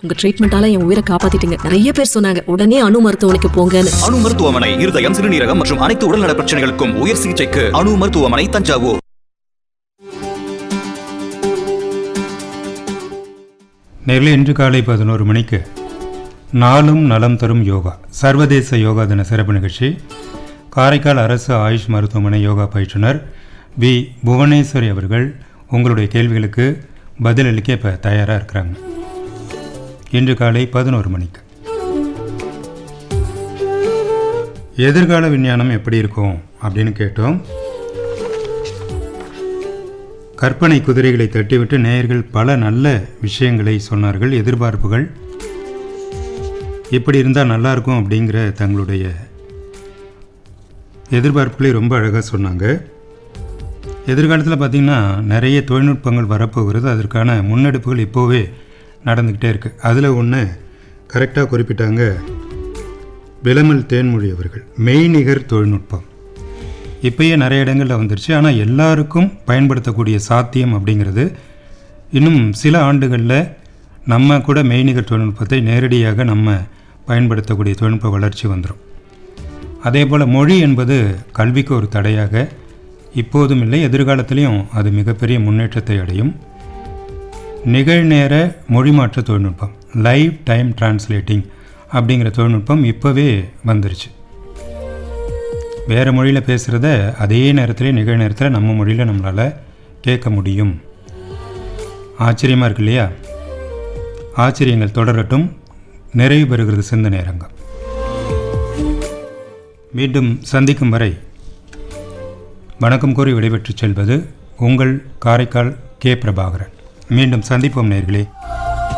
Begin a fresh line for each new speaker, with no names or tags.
உங்க ட்ரீட்மெண்டால என் உயிரை காப்பாத்திட்டீங்க நிறைய பேர் சொன்னாங்க உடனே அணு மருத்துவமனைக்கு போங்கன்னு
அணு மருத்துவமனை இருதயம் சிறுநீரகம் மற்றும் அனைத்து உடல்நல பிரச்சனைகளுக்கும் உயர் சிகிச்சைக்கு அணு மருத்துவமனை தஞ்சாவூர்
நேரில் இன்று காலை பதினோரு மணிக்கு நாளும் நலம் தரும் யோகா சர்வதேச யோகா தின சிறப்பு நிகழ்ச்சி காரைக்கால் அரசு ஆயுஷ் மருத்துவமனை யோகா பயிற்றுனர் பி புவனேஸ்வரி அவர்கள் உங்களுடைய கேள்விகளுக்கு பதிலளிக்க இப்போ தயாராக இருக்கிறாங்க இன்று காலை பதினோரு மணிக்கு எதிர்கால விஞ்ஞானம் எப்படி இருக்கும் அப்படின்னு கேட்டோம் கற்பனை குதிரைகளை தட்டிவிட்டு நேயர்கள் பல நல்ல விஷயங்களை சொன்னார்கள் எதிர்பார்ப்புகள் இப்படி இருந்தால் நல்லா இருக்கும் அப்படிங்கிற தங்களுடைய எதிர்பார்ப்புகளை ரொம்ப அழகாக சொன்னாங்க எதிர்காலத்தில் பார்த்திங்கன்னா நிறைய தொழில்நுட்பங்கள் வரப்போகிறது அதற்கான முன்னெடுப்புகள் இப்போவே நடந்துக்கிட்டே இருக்குது அதில் ஒன்று கரெக்டாக குறிப்பிட்டாங்க விளமல் தேன்மொழி அவர்கள் மெய்நிகர் தொழில்நுட்பம் இப்பயே நிறைய இடங்களில் வந்துருச்சு ஆனால் எல்லாருக்கும் பயன்படுத்தக்கூடிய சாத்தியம் அப்படிங்கிறது இன்னும் சில ஆண்டுகளில் நம்ம கூட மெய்நிகர் தொழில்நுட்பத்தை நேரடியாக நம்ம பயன்படுத்தக்கூடிய தொழில்நுட்ப வளர்ச்சி வந்துடும் அதே போல் மொழி என்பது கல்விக்கு ஒரு தடையாக இப்போதும் இல்லை எதிர்காலத்திலையும் அது மிகப்பெரிய முன்னேற்றத்தை அடையும் நிகழ்நேர மொழிமாற்ற தொழில்நுட்பம் லைவ் டைம் டிரான்ஸ்லேட்டிங் அப்படிங்கிற தொழில்நுட்பம் இப்போவே வந்துருச்சு வேறு மொழியில் பேசுகிறத அதே நேரத்திலே நிகழ் நேரத்தில் நம்ம மொழியில் நம்மளால் கேட்க முடியும் ஆச்சரியமாக இருக்கு இல்லையா ஆச்சரியங்கள் தொடரட்டும் நிறைவு பெறுகிறது சிந்தனை அரங்கம் மீண்டும் சந்திக்கும் வரை வணக்கம் கூறி விடைபெற்றுச் செல்வது உங்கள் காரைக்கால் கே பிரபாகரன் மீண்டும் சந்திப்போம் நேர்களே